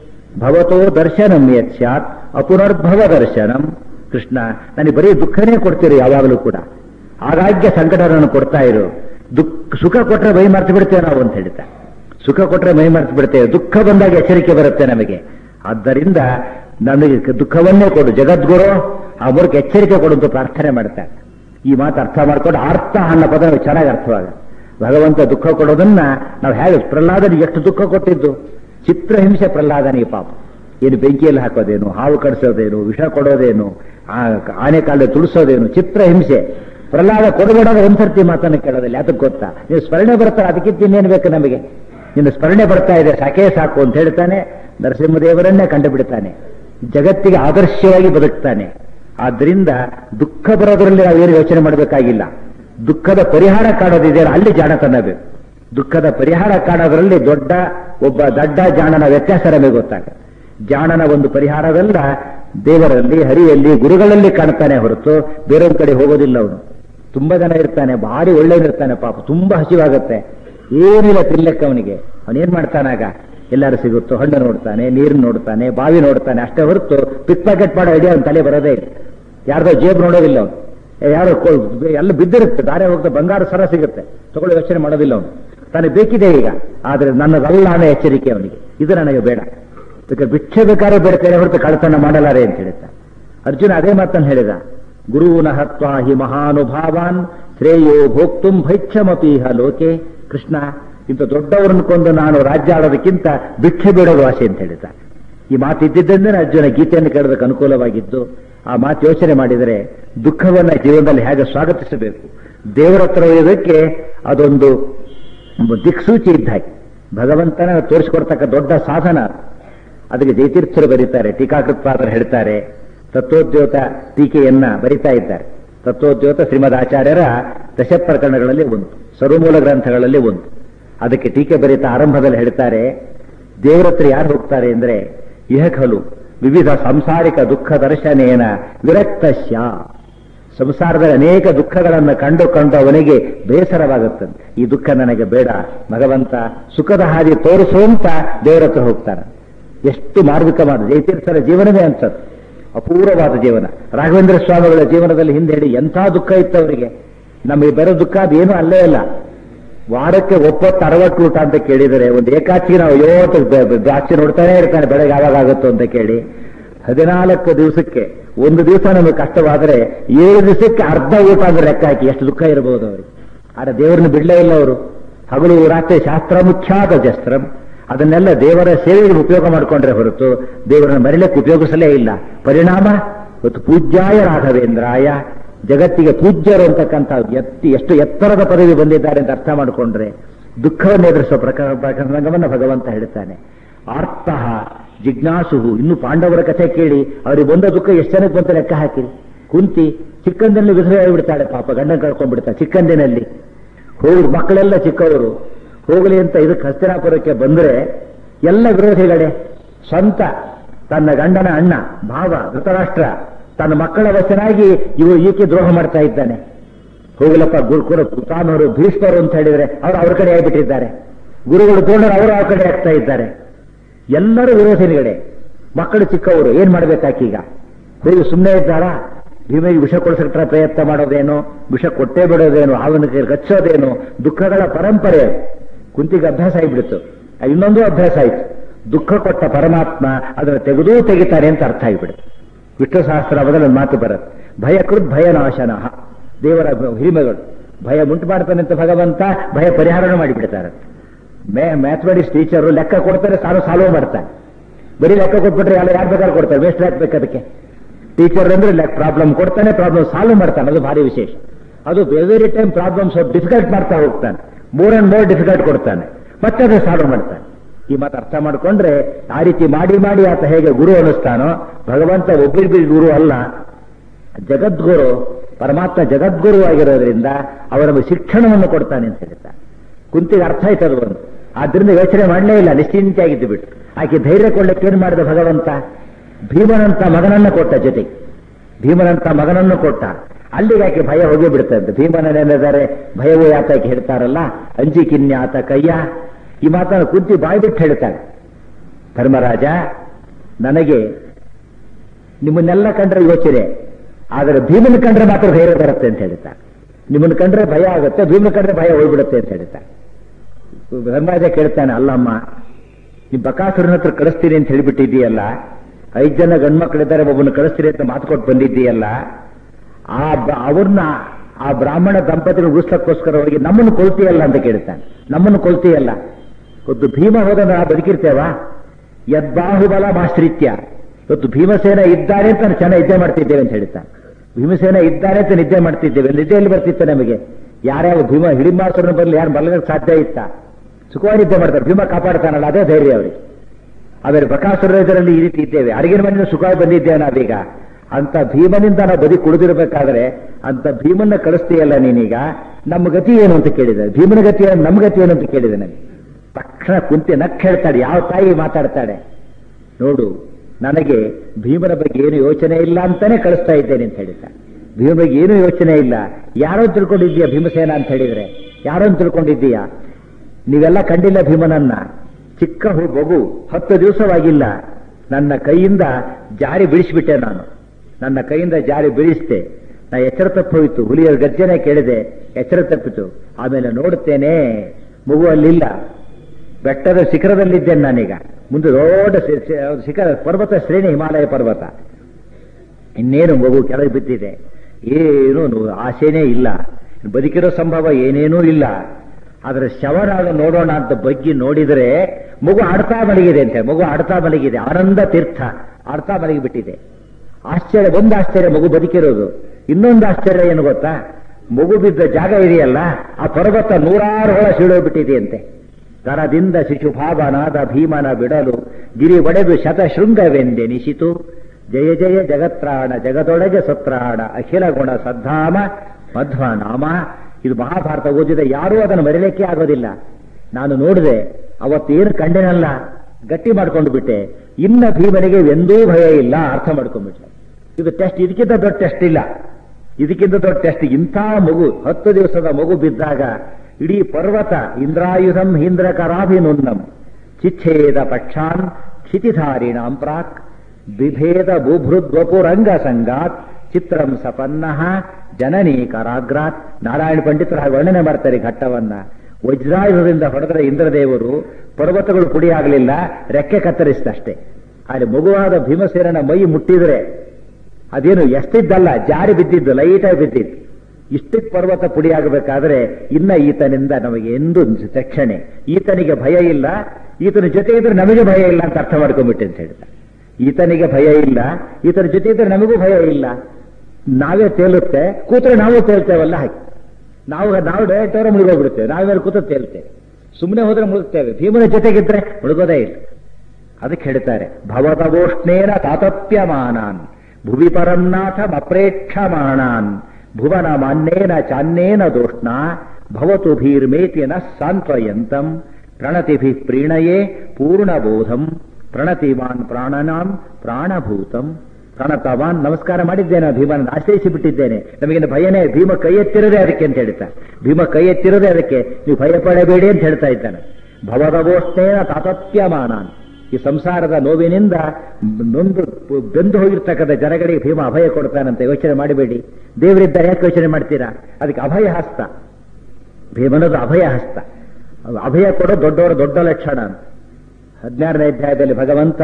ಭವತೋ ದರ್ಶನಂ ಯತ್ ಸ್ಯಾತ್ ಅಪುನರ್ಭವ ದರ್ಶನಂ ಕೃಷ್ಣ ನನಗೆ ಬರೀ ದುಃಖನೇ ಕೊಡ್ತೀರಿ ಯಾವಾಗಲೂ ಕೂಡ ಆಗಾಗ್ಯ ಸಂಕಟವನ್ನು ಕೊಡ್ತಾ ಇರು ದುಃಖ ಸುಖ ಕೊಟ್ರೆ ಮೈ ಮರ್ತು ಬಿಡ್ತೇವೆ ನಾವು ಅಂತ ಹೇಳ್ತಾ ಸುಖ ಕೊಟ್ರೆ ಮೈ ಮರ್ತು ಬಿಡ್ತೇವೆ ದುಃಖ ಬಂದಾಗ ಎಚ್ಚರಿಕೆ ಬರುತ್ತೆ ನಮಗೆ ಆದ್ದರಿಂದ ನಮಗೆ ದುಃಖವನ್ನೇ ಕೊಡು ಜಗದ್ಗುರು ಆ ಮೂಲಕ ಎಚ್ಚರಿಕೆ ಕೊಡು ಅಂತ ಪ್ರಾರ್ಥನೆ ಮಾಡ್ತಾರೆ ಈ ಮಾತು ಅರ್ಥ ಮಾಡ್ಕೊಂಡು ಅರ್ಥ ಅನ್ನೋ ಪದ ನಮಗೆ ಚೆನ್ನಾಗಿ ಅರ್ಥವಾಗ ಭಗವಂತ ದುಃಖ ಕೊಡೋದನ್ನ ನಾವು ಹೇಗೆ ಪ್ರಹ್ಲಾದನಿಗೆ ಎಷ್ಟು ದುಃಖ ಕೊಟ್ಟಿದ್ದು ಚಿತ್ರಹಿಂಸೆ ಪ್ರಹ್ಲಾದನಿಗೆ ಪಾಪ ಏನು ಬೆಂಕಿಯಲ್ಲಿ ಹಾಕೋದೇನು ಹಾವು ಕಡಿಸೋದೇನು ವಿಷ ಕೊಡೋದೇನು ಆ ಆನೆ ಕಾಲ ತುಳಿಸೋದೇನು ಚಿತ್ರಹಿಂಸೆ ಪ್ರಹ್ಲಾದ ಕೊಡಬೇಡಾದ ಒಂದ್ಸರ್ತಿ ಮಾತನ್ನು ಕೇಳೋದಿಲ್ಲ ಅದಕ್ಕೆ ಗೊತ್ತಾ ನೀವು ಸ್ಮರಣೆ ಬರ್ತಾರೆ ಅದಕ್ಕಿಂತ ಇನ್ನೇನು ಬೇಕು ನಮಗೆ ನಿನ್ನ ಸ್ಮರಣೆ ಬರ್ತಾ ಇದೆ ಸಾಕೇ ಸಾಕು ಅಂತ ಹೇಳ್ತಾನೆ ನರಸಿಂಹದೇವರನ್ನೇ ಕಂಡುಬಿಡ್ತಾನೆ ಜಗತ್ತಿಗೆ ಆದರ್ಶವಾಗಿ ಬದುಕ್ತಾನೆ ಆದ್ದರಿಂದ ದುಃಖ ಬರೋದ್ರಲ್ಲಿ ನಾವೇನು ಯೋಚನೆ ಮಾಡಬೇಕಾಗಿಲ್ಲ ದುಃಖದ ಪರಿಹಾರ ಕಾಣೋದಿದೆಯಲ್ಲ ಅಲ್ಲಿ ಜಾಣತನ ಬೇಕು ದುಃಖದ ಪರಿಹಾರ ಕಾಣೋದ್ರಲ್ಲಿ ದೊಡ್ಡ ಒಬ್ಬ ದಡ್ಡ ಜಾಣನ ವ್ಯತ್ಯಾಸ ನಮಗೆ ಗೊತ್ತಾಗುತ್ತೆ ಜಾಣನ ಒಂದು ಪರಿಹಾರವೆಲ್ಲ ದೇವರಲ್ಲಿ ಹರಿಯಲ್ಲಿ ಗುರುಗಳಲ್ಲಿ ಕಾಣ್ತಾನೆ ಹೊರತು ಬೇರೊಂದ್ ಕಡೆ ಹೋಗೋದಿಲ್ಲ ಅವನು ತುಂಬಾ ಜನ ಇರ್ತಾನೆ ಭಾರಿ ಒಳ್ಳೆಯನಿರ್ತಾನೆ ಪಾಪ ತುಂಬಾ ಹಸಿವಾಗತ್ತೆ ಏನಿಲ್ಲ ತಿನ್ಲೆಕ್ಕ ಅವನಿಗೆ ಅವನೇನ್ ಮಾಡ್ತಾನಾಗ ಎಲ್ಲರೂ ಸಿಗುತ್ತೋ ಹಣ್ಣು ನೋಡ್ತಾನೆ ನೀರು ನೋಡ್ತಾನೆ ಬಾವಿ ನೋಡ್ತಾನೆ ಅಷ್ಟೇ ಹೊರತು ಪಿಕ್ ಪ್ಯಾಕೆಟ್ ಮಾಡೋ ಐಡಿಯಾ ಅವನ ತಲೆ ಬರೋದೇ ಇಲ್ಲ ಯಾರ್ದೋ ಜೇಬ್ ನೋಡೋದಿಲ್ಲ ಅವನು ಯಾರೋ ಎಲ್ಲ ಬಿದ್ದಿರುತ್ತೆ ದಾರೆ ಹೋಗ್ತಾ ಬಂಗಾರ ಸರ ಸಿಗುತ್ತೆ ತಗೊಳ್ಳೋ ಯೋಚನೆ ಮಾಡೋದಿಲ್ಲ ಅವನು ತನಗೆ ಬೇಕಿದೆ ಈಗ ಆದ್ರೆ ನನ್ನದಲ್ಲ ಅನ್ನೋ ಎಚ್ಚರಿಕೆ ಅವನಿಗೆ ಇದು ನನಗೆ ಬೇಡ ಬೇಕಾದ್ರೆ ಭಿಕ್ಷೆ ಬೇಕಾದ್ರೆ ಬೇಡ್ತೇನೆ ಹೊರತು ಕಳತನ ಮಾಡಲಾರೆ ಅಂತ ಹೇಳಿದ ಅರ್ಜುನ ಅದೇ ಮಾತನ್ನು ಹೇಳಿದ ಗುರುವಿನ ಹತ್ವ ಹಿ ಮಹಾನುಭಾವಾನ್ ಶ್ರೇಯೋ ಭೋಕ್ತುಂ ಭೈಕ್ಷಮಪೀಹ ಲೋಕೆ ಕೃಷ್ಣ ಇಂಥ ದೊಡ್ಡವರನ್ನು ಕೊಂದು ನಾನು ರಾಜ್ಯ ಆಡೋದಕ್ಕಿಂತ ಭಿಕ್ಷೆ ಬೇಡೋದು ಆಸೆ ಅಂತ ಹೇಳಿದ ಈ ಮಾತು ಇದ್ದಿದ್ದರಿಂದ ಅರ್ಜುನ ಗೀತೆಯನ್ನು ಕೇಳೋದಕ್ಕೆ ಅನುಕೂಲವಾಗಿದ್ದು ಆ ಮಾತು ಯೋಚನೆ ಮಾಡಿದರೆ ದುಃಖವನ್ನ ಜೀವನದಲ್ಲಿ ಹೇಗೆ ಸ್ವಾಗತಿಸಬೇಕು ದೇವರ ಹತ್ರ ಒಯ್ಯೋದಕ್ಕೆ ಅದೊಂದು ದಿಕ್ಸೂಚಿ ಇದ್ದ ಹಾಗೆ ಭಗವಂತನ ತೋರಿಸಿಕೊಡ್ತಕ್ಕ ದೊಡ್ಡ ಸಾಧನ ಅದಕ್ಕೆ ಜಯತೀರ್ಥರು ಬರೀತಾರೆ ಟೀಕಾಕೃತ್ಪಾದರು ಹೇಳ್ತಾರೆ ತತ್ವೋದ್ಯೋತ ಟೀಕೆಯನ್ನ ಬರಿತಾ ಇದ್ದಾರೆ ತತ್ವೋದ್ಯೋತ ಶ್ರೀಮದ್ ಆಚಾರ್ಯರ ದಶ ಪ್ರಕರಣಗಳಲ್ಲಿ ಒಂದು ಸರ್ವಮೂಲ ಗ್ರಂಥಗಳಲ್ಲಿ ಒಂದು ಅದಕ್ಕೆ ಟೀಕೆ ಬರೀತಾ ಆರಂಭದಲ್ಲಿ ಹೇಳ್ತಾರೆ ದೇವರ ಹತ್ರ ಯಾರು ಹೋಗ್ತಾರೆ ಅಂದ್ರೆ ಇಹಖಲು ವಿವಿಧ ಸಂಸಾರಿಕ ದುಃಖ ದರ್ಶನೇನ ವಿರಕ್ತಶ್ಯ ಸಂಸಾರದಲ್ಲಿ ಅನೇಕ ದುಃಖಗಳನ್ನು ಕಂಡು ಕಂಡು ಅವನಿಗೆ ಬೇಸರವಾಗುತ್ತಂತೆ ಈ ದುಃಖ ನನಗೆ ಬೇಡ ಭಗವಂತ ಸುಖದ ಹಾದಿ ತೋರಿಸು ಅಂತ ದೇವರ ಹತ್ರ ಹೋಗ್ತಾನೆ ಎಷ್ಟು ಮಾರ್ಮಿಕ ಮಾಡ ಜಯತೀರ್ಥರ ಜೀವನವೇ ಅನ್ಸತ್ ಅಪೂರ್ವವಾದ ಜೀವನ ರಾಘವೇಂದ್ರ ಸ್ವಾಮಿಗಳ ಜೀವನದಲ್ಲಿ ಹಿಂದೆ ಹೇಳಿ ಎಂಥ ದುಃಖ ಇತ್ತು ಅವರಿಗೆ ನಮಗೆ ಬರೋ ದುಃಖ ಅದೇನು ಅಲ್ಲೇ ಇಲ್ಲ ವಾರಕ್ಕೆ ಒಪ್ಪತ್ತು ಅರವತ್ತು ಊಟ ಅಂತ ಕೇಳಿದರೆ ಒಂದು ಏಕಾಚಿ ನಾವು ಐವತ್ತು ದ್ರಾಕ್ಷಿ ನೋಡ್ತಾನೆ ಇರ್ತಾನೆ ಬೆಳಗ್ಗೆ ಯಾವಾಗ ಆಗುತ್ತೋ ಅಂತ ಕೇಳಿ ಹದಿನಾಲ್ಕು ದಿವಸಕ್ಕೆ ಒಂದು ದಿವಸ ನಮಗೆ ಕಷ್ಟವಾದರೆ ಏಳು ದಿವಸಕ್ಕೆ ಅರ್ಧ ಊಟ ಅಂದ್ರೆ ಲೆಕ್ಕ ಹಾಕಿ ಎಷ್ಟು ದುಃಖ ಇರಬಹುದು ಅವರಿಗೆ ಆದ್ರೆ ದೇವರನ್ನು ಬಿಡಲೇ ಇಲ್ಲ ಅವರು ಹಗಲು ರಾತ್ರಿ ಶಾಸ್ತ್ರ ಮುಖ್ಯಾತ ಜಸ್ತ್ರಂ ಅದನ್ನೆಲ್ಲ ದೇವರ ಸೇವೆಗೆ ಉಪಯೋಗ ಮಾಡಿಕೊಂಡ್ರೆ ಹೊರತು ದೇವರನ್ನು ಮರಿಲಿಕ್ಕೆ ಉಪಯೋಗಿಸಲೇ ಇಲ್ಲ ಪರಿಣಾಮ ಇವತ್ತು ಪೂಜ್ಯಾಯ ರಾಘವೇಂದ್ರಾಯ ಜಗತ್ತಿಗೆ ಪೂಜ್ಯರು ಅಂತಕ್ಕಂಥ ಎತ್ತಿ ಎಷ್ಟು ಎತ್ತರದ ಪದವಿ ಬಂದಿದ್ದಾರೆ ಅಂತ ಅರ್ಥ ಮಾಡಿಕೊಂಡ್ರೆ ದುಃಖವನ್ನು ಎದುರಿಸುವ ಪ್ರಕಾರ ಪ್ರಸಂಗವನ್ನು ಭಗವಂತ ಹೇಳ್ತಾನೆ ಆರ್ತಃ ಜಿಜ್ಞಾಸುಹು ಇನ್ನು ಪಾಂಡವರ ಕಥೆ ಕೇಳಿ ಅವರಿಗೆ ಬಂದ ದುಃಖ ಎಷ್ಟು ಜನಕ್ಕೆ ಬಂತ ಲೆಕ್ಕ ಹಾಕಿರಿ ಕುಂತಿ ಚಿಕ್ಕಂದಿನಲ್ಲಿ ವಿಧವೆ ಆಗಿಬಿಡ್ತಾಳೆ ಪಾಪ ಗಂಡನ ಕಳ್ಕೊಂಡ್ಬಿಡ್ತಾಳೆ ಚಿಕ್ಕಂದಿನಲ್ಲಿ ಹೋಗಿ ಮಕ್ಕಳೆಲ್ಲ ಚಿಕ್ಕವರು ಹೋಗಲಿ ಅಂತ ಇದಕ್ಕೆ ಹಸ್ತಿನಾಪುರಕ್ಕೆ ಬಂದರೆ ಎಲ್ಲ ವಿರೋಧಿಗಳೇ ಸ್ವಂತ ತನ್ನ ಗಂಡನ ಅಣ್ಣ ಭಾವ ಧೃತರಾಷ್ಟ್ರ ತನ್ನ ಮಕ್ಕಳ ವಚನಾಗಿ ಇವು ಈಕೆ ದ್ರೋಹ ಮಾಡ್ತಾ ಇದ್ದಾನೆ ಹೋಗಲಪ್ಪ ಗುರುಕುಲ ತಾನವರು ಭೀಷ್ಮರು ಅಂತ ಹೇಳಿದ್ರೆ ಅವರು ಅವ್ರ ಕಡೆ ಆಗಿಬಿಟ್ಟಿದ್ದಾರೆ ಗುರುಗಳು ದ್ರೋಣರು ಅವರು ಆ ಕಡೆ ಆಗ್ತಾ ಇದ್ದಾರೆ ಎಲ್ಲರೂ ವಿರೋಧಿಗಳೇ ಮಕ್ಕಳು ಚಿಕ್ಕವರು ಏನ್ ಮಾಡ್ಬೇಕಾಕೀಗ ಹೋಗಿ ಸುಮ್ಮನೆ ಇದ್ದಾರಾ ಭೀಮಿಗೆ ವಿಷ ಕೊಡಿಸಕ್ರ ಪ್ರಯತ್ನ ಮಾಡೋದೇನು ವಿಷ ಕೊಟ್ಟೇ ಬಿಡೋದೇನು ಅವನಿಗೆ ರಚ್ಚೋದೇನು ದುಃಖಗಳ ಪರಂಪರೆ ಕುಂತಿಗೆ ಅಭ್ಯಾಸ ಆಗಿಬಿಡ್ತು ಇನ್ನೊಂದು ಅಭ್ಯಾಸ ಆಯ್ತು ದುಃಖ ಕೊಟ್ಟ ಪರಮಾತ್ಮ ಅದನ್ನು ತೆಗೆದೂ ತೆಗಿತಾನೆ ಅಂತ ಅರ್ಥ ಆಗಿಬಿಡುತ್ತೆ ವಿಷ್ಣು ಸಹಸ್ರ ಒಂದು ಮಾತು ಬರುತ್ತೆ ಭಯಕೃತ್ ಭಯನಾಶನಃ ದೇವರ ಹಿರಿಮೆಗಳು ಭಯ ಉಂಟು ಮಾಡ್ತಾನೆ ಅಂತ ಭಗವಂತ ಭಯ ಪರಿಹಾರನೂ ಮಾಡಿಬಿಡ್ತಾರೆ ಮೇ ಮ್ಯಾಥಮೆಟಿಕ್ಸ್ ಟೀಚರು ಲೆಕ್ಕ ಕೊಡ್ತಾರೆ ಸಾಲು ಸಾಲ್ವ್ ಮಾಡ್ತಾನೆ ಬರೀ ಲೆಕ್ಕ ಕೊಟ್ಬಿಟ್ರೆ ಎಲ್ಲ ಯಾರು ಬೇಕಾದ್ರೂ ಕೊಡ್ತಾರೆ ವೇಸ್ಟ್ ಹಾಕ್ಬೇಕು ಅದಕ್ಕೆ ಟೀಚರ್ ಅಂದ್ರೆ ಲೆಕ್ಕ ಪ್ರಾಬ್ಲಮ್ ಕೊಡ್ತಾನೆ ಪ್ರಾಬ್ಲಮ್ ಸಾಲ್ವ್ ಮಾಡ್ತಾನೆ ಅದು ಭಾರಿ ವಿಶೇಷ ಅದು ಎವ್ರಿ ಟೈಮ್ ಪ್ರಾಬ್ಲಮ್ ಸ್ವಲ್ಪ ಡಿಫಿಕಲ್ಟ್ ಮಾಡ್ತಾ ಹೋಗ್ತಾನೆ ಮೋರ್ ಅಂಡ್ ಮೋರ್ ಡಿಫಿಕಲ್ಟ್ ಕೊಡ್ತಾನೆ ಮತ್ತೆ ಅದು ಸಾಲ್ವ್ ಮಾಡ್ತಾನೆ ಈ ಮಾತು ಅರ್ಥ ಮಾಡ್ಕೊಂಡ್ರೆ ಆ ರೀತಿ ಮಾಡಿ ಮಾಡಿ ಆತ ಹೇಗೆ ಗುರು ಅನ್ನಿಸ್ತಾನೋ ಭಗವಂತ ಒಬ್ಬಿಬ್ಬರಿ ಗುರು ಅಲ್ಲ ಜಗದ್ಗುರು ಪರಮಾತ್ಮ ಜಗದ್ಗುರು ಆಗಿರೋದ್ರಿಂದ ಅವರ ಶಿಕ್ಷಣವನ್ನು ಕೊಡ್ತಾನೆ ಅಂತ ಹೇಳ್ತಾರೆ ಕುಂತಿಗೆ ಅರ್ಥ ಆಯ್ತು ಅದು ಒಂದು ಆದ್ರಿಂದ ಯೋಚನೆ ಮಾಡಲೇ ಇಲ್ಲ ನಿಶ್ಚಿಂತೆಯಾಗಿದ್ದು ಬಿಟ್ಟು ಆಕೆ ಧೈರ್ಯ ಕೊಡ್ಲಿಕ್ಕೆ ಏನ್ ಮಾಡಿದ ಭಗವಂತ ಭೀಮನಂತ ಮಗನನ್ನ ಕೊಟ್ಟ ಜೊತೆ ಭೀಮನಂತ ಮಗನನ್ನು ಕೊಟ್ಟ ಅಲ್ಲಿಗೆ ಆಕೆ ಭಯ ಹೋಗಿ ಬಿಡ್ತಂತೆ ಭೀಮನೇನಿದ್ದಾರೆ ಭಯವೂ ಯಾತಕ್ಕೆ ಹೇಳ್ತಾರಲ್ಲ ಅಂಜಿಕಿನ್ಯಾತ ಕಯ್ಯ ಈ ಮಾತನ್ನು ಕುಂತಿ ಬಾಯಿ ಬಿಟ್ಟು ಹೇಳ್ತಾಳೆ ಧರ್ಮರಾಜ ನನಗೆ ನಿಮ್ಮನ್ನೆಲ್ಲ ಕಂಡ್ರೆ ಯೋಚನೆ ಆದರೆ ಭೀಮನ ಕಂಡ್ರೆ ಮಾತ್ರ ಧೈರ್ಯ ಬರುತ್ತೆ ಅಂತ ಹೇಳ್ತಾರೆ ನಿಮ್ಮನ್ನ ಕಂಡ್ರೆ ಭಯ ಆಗುತ್ತೆ ಭೀಮನ ಕಂಡ್ರೆ ಭಯ ಹೋಗ್ಬಿಡುತ್ತೆ ಅಂತ ಹೇಳ್ತಾರೆ ಧರ್ಮರಾಜ ಕೇಳ್ತಾನೆ ಅಲ್ಲಮ್ಮ ನಿಮ್ ಬಕಾಸುರನ ಹತ್ರ ಕಳಿಸ್ತೀನಿ ಅಂತ ಹೇಳಿಬಿಟ್ಟಿದ್ದೀಯಲ್ಲ ಐದು ಜನ ಗಂಡ್ಮಕ್ಳಿದ್ದಾರೆ ಒಬ್ಬನ ಕಳಿಸ್ತೀನಿ ಅಂತ ಮಾತು ಕೊಟ್ಟು ಬಂದಿದ್ದೀಯಲ್ಲ ಆ ಅವ್ರನ್ನ ಆ ಬ್ರಾಹ್ಮಣ ದಂಪತಿಗಳು ಉಳಿಸ್ಲಕ್ಕೋಸ್ಕರ ಹೋಗಿ ನಮ್ಮನ್ನು ಕೊಲ್ತೀಯಲ್ಲ ಅಂತ ಕೇಳ್ತಾನೆ ನಮ್ಮನ್ನು ಕೊಲ್ತೀಯಲ್ಲ ಇವತ್ತು ಭೀಮ ಹೋದ ನಾವು ಬದುಕಿರ್ತೇವಾ ಯದ್ಬಾಹುಬಲ ಮಾಶ್ರಿತ್ಯ ಇವತ್ತು ಭೀಮಸೇನ ಇದ್ದಾರೆ ಅಂತ ನಾನು ಚೆನ್ನಾಗಿ ನಿದ್ದೆ ಮಾಡ್ತಿದ್ದೇವೆ ಅಂತ ಹೇಳ್ತಾನೆ ಭೀಮಸೇನ ಇದ್ದಾರೆ ಅಂತ ನಿದ್ದೆ ಮಾಡ್ತಿದ್ದೇವೆ ನಿದ್ದೆಯಲ್ಲಿ ಬರ್ತಿತ್ತು ನಮಗೆ ಯಾರ್ಯಾವ ಭೀಮ ಹಿಡಿಮಾಸುರನ ಬರಲಿ ಯಾರು ಬರಲಿಕ್ಕೆ ಸಾಧ್ಯ ಇತ್ತ ಸುಖವಾಗಿ ನಿದ್ದೆ ಮಾಡ್ತಾರೆ ಭೀಮ ಕಾಪಾಡ್ತಾನಲ್ಲ ಅದೇ ಧೈರ್ಯ ಅವರಿಗೆ ಆದರೆ ಬಕಾಸುರ ಇದರಲ್ಲಿ ಈ ರೀತಿ ಇದ್ದೇವೆ ಅಡಿಗೆ ಮನೆಯಿಂದ ಸುಖವಾಗಿ ಬಂದಿದ್ದೇವೆ ನಾವೀಗ ಅಂತ ಭೀಮನಿಂದ ನಾವು ಬದಿ ಕುಡಿದಿರ್ಬೇಕಾದ್ರೆ ಅಂತ ಭೀಮನ್ನ ಕಳಿಸ್ತೀಯಲ್ಲ ನೀನೀಗ ನಮ್ಮ ಗತಿ ಏನು ಅಂತ ಕೇಳಿದೆ ಭೀಮನ ಗತಿ ಏನು ನಮ್ಮ ಗತಿ ಏನು ಅಂತ ಕೇಳಿದೆ ನನಗೆ ತಕ್ಷಣ ಕುಂತಿ ನಕ್ ಹೇಳ್ತಾಳೆ ಯಾವ ತಾಯಿ ಮಾತಾಡ್ತಾಳೆ ನೋಡು ನನಗೆ ಭೀಮನ ಬಗ್ಗೆ ಏನು ಯೋಚನೆ ಇಲ್ಲ ಅಂತಾನೆ ಕಳಿಸ್ತಾ ಇದ್ದೇನೆ ಅಂತ ಹೇಳಿದ್ದ ಭೀಮನ ಬಗ್ಗೆ ಏನು ಯೋಚನೆ ಇಲ್ಲ ಯಾರೋ ತಿಳ್ಕೊಂಡಿದ್ದೀಯಾ ಭೀಮಸೇನ ಅಂತ ಹೇಳಿದ್ರೆ ಯಾರೋ ತಿಳ್ಕೊಂಡಿದ್ದೀಯಾ ನೀವೆಲ್ಲ ಕಂಡಿಲ್ಲ ಭೀಮನನ್ನ ಚಿಕ್ಕ ಹು- ಮಗು ಹತ್ತು ದಿವಸವಾಗಿಲ್ಲ ನನ್ನ ಕೈಯಿಂದ ಜಾರಿ ಬಿಡಿಸ್ಬಿಟ್ಟೆ ನಾನು ನನ್ನ ಕೈಯಿಂದ ಜಾರಿ ಬೀಳಿಸ್ತೆ ನಾ ಎಚ್ಚರ ತಪ್ಪೋಯ್ತು ಹುಲಿಯ ಗರ್ಜನೆ ಕೇಳಿದೆ ಎಚ್ಚರ ತಪ್ಪಿತು ಆಮೇಲೆ ನೋಡುತ್ತೇನೆ ಮಗು ಅಲ್ಲಿಲ್ಲ ಬೆಟ್ಟದ ಶಿಖರದಲ್ಲಿದ್ದೇನೆ ನಾನೀಗ ಮುಂದೆ ದೊಡ್ಡ ಶಿ- ಶಿ- ಶಿಖರ ಪರ್ವತ ಶ್ರೇಣಿ ಹಿಮಾಲಯ ಪರ್ವತ ಇನ್ನೇನು ಮಗು ಕೆಳಗೆ ಬಿದ್ದಿದೆ ಏನು ನು- ಆಸೆನೇ ಇಲ್ಲ ಬದುಕಿರೋ ಸಂಭವ ಏನೇನೂ ಇಲ್ಲ ಆದರೆ ಶವನಾಗ ನೋಡೋಣ ಅಂತ ಬಗ್ಗಿ ನೋಡಿದರೆ ಮಗು ಆಡ್ತಾ ಮಲಗಿದೆ ಅಂತೆ ಮಗು ಆಡ್ತಾ ಮಲಗಿದೆ ಆನಂದ ತೀರ್ಥ ಆಡ್ತಾ ಮಲಗಿಬಿಟ್ಟಿದೆ ಆಶ್ಚರ್ಯ ಒಂದು ಆಶ್ಚರ್ಯ ಮಗು ಬದುಕಿರೋದು ಇನ್ನೊಂದು ಆಶ್ಚರ್ಯ ಏನು ಗೊತ್ತಾ ಮಗು ಬಿದ್ದ ಜಾಗ ಇದೆಯಲ್ಲ ಆ ಪರ್ವತ ನೂರಾರು ಹೊಳ ಸೀಳೋಗ್ಬಿಟ್ಟಿದೆಯಂತೆ ಕರದಿಂದ ಶಿಶುಭಾವನಾದ ಭೀಮನ ಬಿಡಲು ಗಿರಿ ಒಡೆದು ಶತಶೃಂಗವೆಂದೆನಿಸಿತು ಜಯ ಜಯ ಜಗತ್ರಾಣ ಜಗದೊಳಗೆ ಸತ್ರಾಣ ಅಖಿಲ ಗುಣ ಸದ್ಧಾಮ ಮಧ್ವನಾಮ ಇದು ಮಹಾಭಾರತ ಓದಿದ ಯಾರೂ ಅದನ್ನು ಮರೆಯಲಿಕ್ಕೆ ಆಗೋದಿಲ್ಲ ನಾನು ನೋಡಿದೆ ಅವತ್ತೇನು ಕಂಡೆನಲ್ಲ ಗಟ್ಟಿ ಮಾಡ್ಕೊಂಡು ಬಿಟ್ಟೆ ಇನ್ನ ಭೀಮನಿಗೆ ಎಂದೂ ಭಯ ಇಲ್ಲ ಅರ್ಥ ಮಾಡ್ಕೊಂಡ್ಬಿಟ್ಟೆ ಇದು ಟೆಸ್ಟ್ ಇದಕ್ಕಿಂತ ದೊಡ್ಡ ಟೆಸ್ಟ್ ಇಲ್ಲ ಇದಕ್ಕಿಂತ ದೊಡ್ಡ ಟೆಸ್ಟ್ ಇಂಥ ಮಗು ಹತ್ತು ದಿವಸದ ಮಗು ಬಿದ್ದಾಗ ಇಡೀ ಪರ್ವತ ಇಂದ್ರಾಯುಧಂ ಹಿಂದ್ರಕರಾಭಿನುನ್ನಂ ಚಿಚ್ಛೇದ ಪಕ್ಷಾನ್ ಕ್ಷಿತಿಧಾರಿಣಾಂ ಪ್ರಾಕ್ ಬಿಭೇದ ಬುಭೃದ್ವಪುರಂಗ ಸಂಗಾತ್ ಚಿತ್ರಂ ಸಪನ್ನಃ ಜನನೀ ಕರಾಗ್ರಾತ್ ನಾರಾಯಣ ಪಂಡಿತರು ಹಾಗೆ ವರ್ಣನೆ ಮಾಡ್ತಾರೆ ಈ ಘಟ್ಟವನ್ನ ವಜ್ರಾಯುಧದಿಂದ ಹೊಡೆದರೆ ಇಂದ್ರದೇವರು ಪರ್ವತಗಳು ಪುಡಿಯಾಗಲಿಲ್ಲ ರೆಕ್ಕೆ ಕತ್ತರಿಸಿದಷ್ಟೇ ಅಲ್ಲಿ ಮಗುವಾದ ಭೀಮಸೇನನ ಮೈ ಮುಟ್ಟಿದರೆ ಅದೇನು ಎಷ್ಟಿದ್ದಲ್ಲ ಜಾರಿ ಬಿದ್ದಿದ್ದು ಲೈಟಾಗಿ ಬಿದ್ದಿದ್ದು ಇಷ್ಟಕ್ಕೆ ಪರ್ವತ ಪುಡಿಯಾಗಬೇಕಾದ್ರೆ ಇನ್ನ ಈತನಿಂದ ನಮಗೆ ಎಂದು ತಕ್ಷಣೆ ಈತನಿಗೆ ಭಯ ಇಲ್ಲ ಈತನ ಜೊತೆ ಇದ್ರೆ ನಮಗೆ ಭಯ ಇಲ್ಲ ಅಂತ ಅರ್ಥ ಮಾಡ್ಕೊಂಡ್ಬಿಟ್ಟೆ ಅಂತ ಹೇಳ್ತಾರೆ ಈತನಿಗೆ ಭಯ ಇಲ್ಲ ಈತನ ಜೊತೆ ಇದ್ರೆ ನಮಗೂ ಭಯ ಇಲ್ಲ ನಾವೇ ತೇಲುತ್ತೆ ಕೂತ್ರೆ ನಾವು ತೇಲ್ತೇವಲ್ಲ ಹಾಗೆ ನಾವು ನಾವು ಡೈರೆಕ್ಟ್ ಅವರ ಮುಳುಗೋಗ್ಬಿಡ್ತೇವೆ ನಾವೇ ಕೂತು ತೇಲ್ತೇವೆ ಸುಮ್ಮನೆ ಹೋದ್ರೆ ಮುಳುಗ್ತೇವೆ ಭೀಮನ ಜೊತೆಗಿದ್ರೆ ಮುಳುಗೋದೇ ಇಲ್ಲ ಅದಕ್ಕೆ ಹೇಳ್ತಾರೆ ಭವತವೋಷ್ಣೇನ ತಾತಪ್ಯಮಾನಾನ್ ಭುವಿ ಪರನ್ನಾಥ ಅಪ್ರೇಕ್ಷಮಾಣಾನ್ ಭುವನ ಮಾನ್ಯೇನ ಚಾನ್ನೇನ ದೋಷ್ಣ ಭವತು ಭೀರ್ಮೇತಿ ನ ಸಾಂತ್ವಯಂತಂ ಪ್ರಣತಿಭಿ ಪ್ರೀಣಯೇ ಪೂರ್ಣಬೋಧಂ ಪ್ರಣತಿವಾನ್ ಪ್ರಾಣನಾಂ ಪ್ರಾಣಭೂತಂ ಪ್ರಣತವಾನ್ ನಮಸ್ಕಾರ ಮಾಡಿದ್ದೇನೆ ಭೀಮನ ಆಶ್ರಯಿಸಿ ಬಿಟ್ಟಿದ್ದೇನೆ ನಮಗಿನ ಭಯನೇ ಭೀಮ ಕೈ ಎತ್ತಿರೋದೇ ಅದಕ್ಕೆ ಅಂತ ಹೇಳ್ತಾ ಭೀಮ ಕೈ ಎತ್ತಿರೋದೇ ಅದಕ್ಕೆ ನೀವು ಭಯ ಪಡಬೇಡಿ ಅಂತ ಹೇಳ್ತಾ ಇದ್ದಾನೆ ಭವದವೋಷ್ಣೇನ ತಾತತ್ಯಮಾನಾನ್ ಈ ಸಂಸಾರದ ನೋವಿನಿಂದ ನೊಂದು ಬೆಂದು ಹೋಗಿರ್ತಕ್ಕಂಥ ಜನಗಳಿಗೆ ಭೀಮ ಅಭಯ ಕೊಡ್ತಾನಂತೆ ಯೋಚನೆ ಮಾಡಬೇಡಿ ದೇವರಿದ್ದಾರೆ ಯಾಕೆ ಯೋಚನೆ ಮಾಡ್ತೀರಾ ಅದಕ್ಕೆ ಅಭಯ ಹಸ್ತ ಭೀಮನದು ಅಭಯ ಹಸ್ತ ಅಭಯ ಕೊಡೋ ದೊಡ್ಡವರ ದೊಡ್ಡ ಲಕ್ಷಣ ಅಂತ ಹದಿನಾರನೇ ಅಧ್ಯಾಯದಲ್ಲಿ ಭಗವಂತ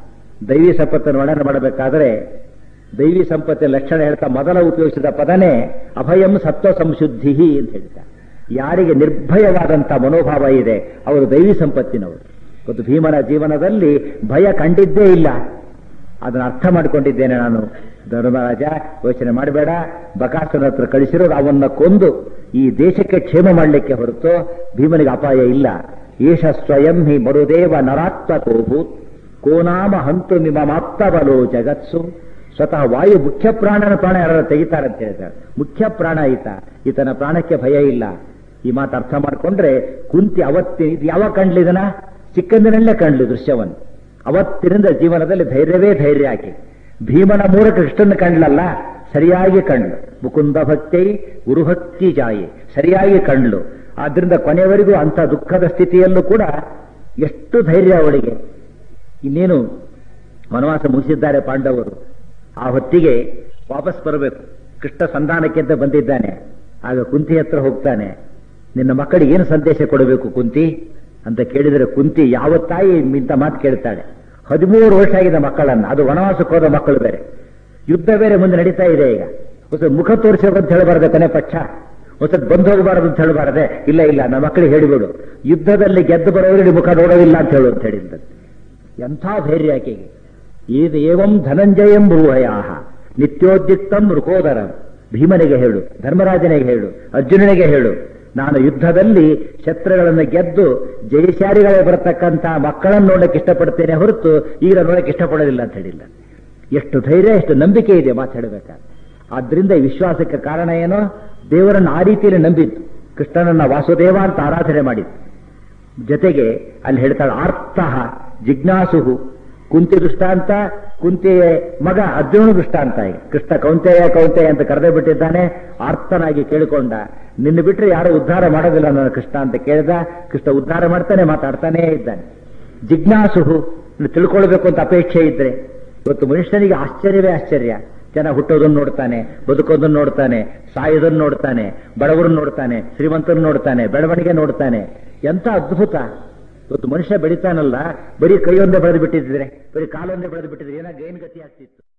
ದೈವಿ ಸಂಪತ್ತನ್ನು ವರ್ಣನೆ ಮಾಡಬೇಕಾದ್ರೆ ದೈವಿ ಸಂಪತ್ತಿನ ಲಕ್ಷಣ ಹೇಳ್ತಾ ಮೊದಲ ಉಪಯೋಗಿಸಿದ ಪದನೇ ಅಭಯಂ ಸತ್ವ ಸಂಶುದ್ಧಿ ಅಂತ ಹೇಳ್ತಾರೆ ಯಾರಿಗೆ ನಿರ್ಭಯವಾದಂಥ ಮನೋಭಾವ ಇದೆ ಅವರು ದೈವಿ ಸಂಪತ್ತಿನವರು ಮತ್ತು ಭೀಮನ ಜೀವನದಲ್ಲಿ ಭಯ ಕಂಡಿದ್ದೇ ಇಲ್ಲ ಅದನ್ನು ಅರ್ಥ ಮಾಡಿಕೊಂಡಿದ್ದೇನೆ ನಾನು ಧರ್ಮರಾಜ ಯೋಚನೆ ಮಾಡಬೇಡ ಬಕಾಸುರನ ಹತ್ರ ಕಳಿಸಿರೋದು ಅವನ್ನ ಕೊಂದು ಈ ದೇಶಕ್ಕೆ ಕ್ಷೇಮ ಮಾಡಲಿಕ್ಕೆ ಹೊರತು ಭೀಮನಿಗೆ ಅಪಾಯ ಇಲ್ಲ ಏಷ ಸ್ವಯಂ ಹಿ ಮರುದೇವ ನರಾತ್ಮಕೋಭೂತ್ ಕೋನಾಮ ಹಂತು ಮಿಮಮಾಪ್ತಬಲೋ ಜಗತ್ಸು ಸ್ವತಃ ವಾಯು ಮುಖ್ಯ ಪ್ರಾಣನ ಪ್ರಾಣ ಯಾರು ತೆಗಿತಾರೆ ಅಂತ ಹೇಳ್ತಾರೆ ಮುಖ್ಯ ಪ್ರಾಣ ಈತ ಈತನ ಪ್ರಾಣಕ್ಕೆ ಭಯ ಇಲ್ಲ ಈ ಮಾತು ಅರ್ಥ ಮಾಡಿಕೊಂಡ್ರೆ ಕುಂತಿ ಅವತ್ತಿ ಇದು ಯಾವಾಗ ಕಂಡ್ಲಿದನ ಚಿಕ್ಕಂದಿನಲ್ಲೇ ಕಂಡ್ಲು ದೃಶ್ಯವನ್ನು ಅವತ್ತಿನಿಂದ ಜೀವನದಲ್ಲಿ ಧೈರ್ಯವೇ ಧೈರ್ಯ ಆಕೆ ಭೀಮನ ಮೂಲಕ ಕೃಷ್ಣನ ಕಂಡ್ಲಲ್ಲ ಸರಿಯಾಗಿ ಕಂಡ್ಲು ಮುಕುಂದ ಭಕ್ತಿ ಗುರುಭಕ್ತಿ ಜಾಯಿ ಸರಿಯಾಗಿ ಕಂಡ್ಲು ಆದ್ರಿಂದ ಕೊನೆಯವರೆಗೂ ಅಂಥ ದುಃಖದ ಸ್ಥಿತಿಯಲ್ಲೂ ಕೂಡ ಎಷ್ಟು ಧೈರ್ಯ ಅವಳಿಗೆ ಇನ್ನೇನು ವನವಾಸ ಮುಗಿಸಿದ್ದಾರೆ ಪಾಂಡವರು ಆ ಹೊತ್ತಿಗೆ ವಾಪಸ್ ಬರಬೇಕು ಕೃಷ್ಣ ಸಂಧಾನಕ್ಕೆ ಅಂತ ಬಂದಿದ್ದಾನೆ ಆಗ ಕುಂತಿ ಹತ್ರ ಹೋಗ್ತಾನೆ ನಿನ್ನ ಮಕ್ಕಳಿಗೆ ಏನು ಸಂದೇಶ ಕೊಡಬೇಕು ಕುಂತಿ ಅಂತ ಕೇಳಿದರೆ ಕುಂತಿ ಯಾವ ತಾಯಿ ಇಂಥ ಮಾತು ಕೇಳ್ತಾಳೆ ಹದಿಮೂರು ವರ್ಷ ಆಗಿದೆ ಮಕ್ಕಳನ್ನ ಅದು ವನವಾಸಕ್ಕೆ ಹೋದ ಮಕ್ಕಳು ಬೇರೆ ಯುದ್ಧ ಬೇರೆ ಮುಂದೆ ನಡೀತಾ ಇದೆ ಈಗ ಹೊಸ ಮುಖ ತೋರಿಸೋದು ಅಂತ ಹೇಳಬಾರದೆ ಕೊನೆ ಪಕ್ಷ ಹೊಸದ್ ಬಂದು ಹೋಗಬಾರದು ಅಂತ ಹೇಳಬಾರದೆ ಇಲ್ಲ ಇಲ್ಲ ನನ್ನ ಮಕ್ಕಳಿಗೆ ಹೇಳಿಬಿಡು ಯುದ್ಧದಲ್ಲಿ ಗೆದ್ದು ಬರೋರಿಗೆ ಮುಖ ನೋಡೋದಿಲ್ಲ ಅಂತ ಹೇಳು ಅಂತ ಹೇಳಿದ್ದ ಎಂಥ ಧೈರ್ಯ ಆಕೆಗೆ ಇದು ಏವಂ ಧನಂಜಯಂ ಬ್ರೂಹಯಾಹ ನಿತ್ಯೋದ್ಯುಕ್ತಂ ಮೃಕೋದರಂ ಭೀಮನಿಗೆ ಹೇಳು ಧರ್ಮರಾಜನಿಗೆ ಹೇಳು ಅರ್ಜುನನಿಗೆ ಹೇಳು ನಾನು ಯುದ್ಧದಲ್ಲಿ ಶತ್ರುಗಳನ್ನು ಗೆದ್ದು ಜಯಶಾಲಿಗಳೇ ಬರತಕ್ಕಂಥ ಮಕ್ಕಳನ್ನು ನೋಡಕ್ಕೆ ಇಷ್ಟಪಡ್ತೇನೆ ಹೊರತು ಈಗ ನೋಡಕ್ಕೆ ಇಷ್ಟಪಡೋದಿಲ್ಲ ಅಂತ ಹೇಳಿಲ್ಲ ಎಷ್ಟು ಧೈರ್ಯ ಎಷ್ಟು ನಂಬಿಕೆ ಇದೆ ಮಾತಾಡಬೇಕಾದ್ರೆ ಆದ್ರಿಂದ ಈ ವಿಶ್ವಾಸಕ್ಕೆ ಕಾರಣ ಏನೋ ದೇವರನ್ನು ಆ ರೀತಿಯಲ್ಲಿ ನಂಬಿದ್ದು ಕೃಷ್ಣನನ್ನ ವಾಸುದೇವ ಅಂತ ಆರಾಧನೆ ಮಾಡಿದ್ದು ಜೊತೆಗೆ ಅಲ್ಲಿ ಹೇಳ್ತಾಳೆ ಆರ್ತಃ ಜಿಜ್ಞಾಸುಹು ಕುಂತಿ ದೃಷ್ಟಾಂತ ಕುಂತಿಯ ಮಗ ಅರ್ಜುನ ದೃಷ್ಟಾಂತ ಈಗ ಕೃಷ್ಣ ಕೌಂತೆಯ ಕೌಂತೆಯ ಅಂತ ಕರೆದೇ ಬಿಟ್ಟಿದ್ದಾನೆ ಆರ್ತನಾಗಿ ಕೇಳಿಕೊಂಡ ನಿನ್ನ ಬಿಟ್ಟರೆ ಯಾರು ಉದ್ಧಾರ ಮಾಡೋದಿಲ್ಲ ನನ್ನ ಕೃಷ್ಣ ಅಂತ ಕೇಳಿದ ಕೃಷ್ಣ ಉದ್ಧಾರ ಮಾಡ್ತಾನೆ ಮಾತಾಡ್ತಾನೇ ಇದ್ದಾನೆ ಜಿಜ್ಞಾಸುಹು ತಿಳ್ಕೊಳ್ಬೇಕು ಅಂತ ಅಪೇಕ್ಷೆ ಇದ್ರೆ ಇವತ್ತು ಮನುಷ್ಯನಿಗೆ ಆಶ್ಚರ್ಯವೇ ಆಶ್ಚರ್ಯ ಜನ ಹುಟ್ಟೋದನ್ನು ನೋಡ್ತಾನೆ ಬದುಕೋದನ್ನು ನೋಡ್ತಾನೆ ಸಾಯೋದನ್ನು ನೋಡ್ತಾನೆ ಬಡವರನ್ನು ನೋಡ್ತಾನೆ ಶ್ರೀಮಂತರನ್ನು ನೋಡ್ತಾನೆ ಬೆಳವಣಿಗೆ ನೋಡ್ತಾನೆ ಎಂತ ಅದ್ಭುತ ಇವತ್ತು ಮನುಷ್ಯ ಬೆಳಿತಾನಲ್ಲ ಬರೀ ಕೈಯೊಂದೇ ಬೆಳೆದು ಬಿಟ್ಟಿದ್ರೆ ಬರೀ ಕಾಲೊಂದೇ ಬೆಳೆದು ಬಿಟ್ಟಿದ್ರೆ ಏನಾಗ ಏನ್ ಗತಿ ಆಗ್ತಿತ್ತು